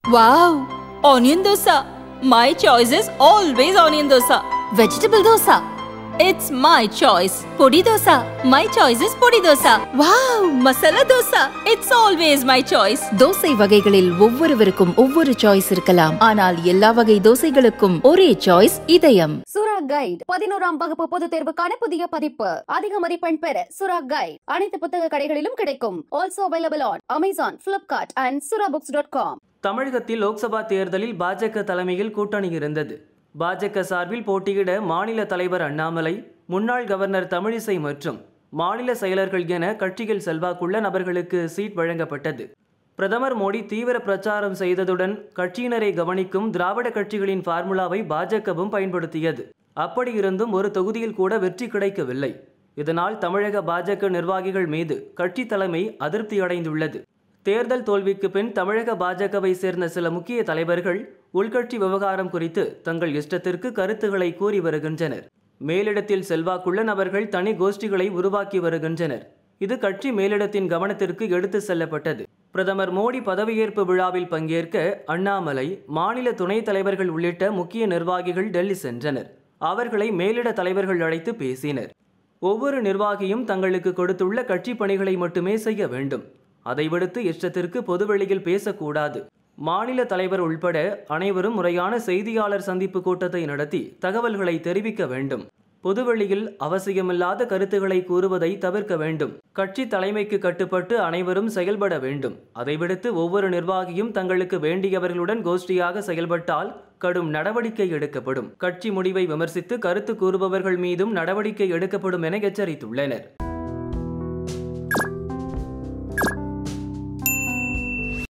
Wow! Onion dosa. My choice is always onion dosa. Vegetable dosa. It's my choice. Podi dosa. My choice is podi dosa. Wow! Masala dosa. It's always my choice. Dosa வகைகளில் ஒவ்வொருவருக்கும் ஒவ்வொரு choice இருக்கலாம் ஆனால் எல்லா வகை தோசைகளுக்கும் ஒரே choice இதயம் சுரா கைட் பதினோராம் வகுப்பு பொதுத் தேர்வுக்கான புதிய பதிப்பு அதிக மதிப்பெண் பெற சுரா கைட் அனைத்து புத்தக கடைகளிலும் கிடைக்கும் also available on Amazon Flipkart and Sura books dot com தமிழகத்தில் லோக்சபா தேர்தலில் பாஜக தலைமையில் கூட்டணி இருந்தது பாஜக சார்பில் போட்டியிட மாநில தலைவர் அண்ணாமலை முன்னாள் கவர்னர் தமிழிசை மற்றும் மாநில செயலர்கள் என கட்சியில் செல்வாக்குள்ள நபர்களுக்கு சீட் வழங்கப்பட்டது பிரதமர் மோடி தீவிர பிரச்சாரம் செய்ததுடன் கட்சியினரை கவனிக்கும் திராவிட கட்சிகளின் ஃபார்முலாவை பாஜகவும் பயன்படுத்தியது அப்படியிருந்தும் ஒரு தொகுதியில் கூட வெற்றி கிடைக்கவில்லை இதனால் தமிழக பாஜக நிர்வாகிகள் மீது கட்சி தலைமை அதிருப்தியடைந்துள்ளது தேர்தல் தோல்விக்கு பின் தமிழக பாஜகவை சேர்ந்த சில முக்கிய தலைவர்கள் உள்கட்சி விவகாரம் குறித்து தங்கள் இஷ்டத்திற்கு கருத்துக்களை கூறி வருகின்றனர் மேலிடத்தில் செல்வாக்குள்ள நபர்கள் தனி கோஷ்டிகளை உருவாக்கி வருகின்றனர் இது கட்சி மேலிடத்தின் கவனத்திற்கு எடுத்து செல்லப்பட்டது பிரதமர் மோடி பதவியேற்பு விழாவில் பங்கேற்க அண்ணாமலை மாநில துணைத் தலைவர்கள் உள்ளிட்ட முக்கிய நிர்வாகிகள் டெல்லி சென்றனர் அவர்களை மேலிட தலைவர்கள் அழைத்து பேசினர் ஒவ்வொரு நிர்வாகியும் தங்களுக்கு கொடுத்துள்ள கட்சி பணிகளை மட்டுமே செய்ய வேண்டும் அதை விடுத்து இஷ்டத்திற்கு பொதுவெளியில் பேசக்கூடாது மாநில தலைவர் உள்பட அனைவரும் முறையான செய்தியாளர் சந்திப்பு கூட்டத்தை நடத்தி தகவல்களை தெரிவிக்க வேண்டும் பொதுவெளியில் அவசியமில்லாத கருத்துக்களை கூறுவதை தவிர்க்க வேண்டும் கட்சி தலைமைக்கு கட்டுப்பட்டு அனைவரும் செயல்பட வேண்டும் அதை விடுத்து ஒவ்வொரு நிர்வாகியும் தங்களுக்கு வேண்டியவர்களுடன் கோஷ்டியாக செயல்பட்டால் கடும் நடவடிக்கை எடுக்கப்படும் கட்சி முடிவை விமர்சித்து கருத்து கூறுபவர்கள் மீதும் நடவடிக்கை எடுக்கப்படும் என எச்சரித்துள்ளனர்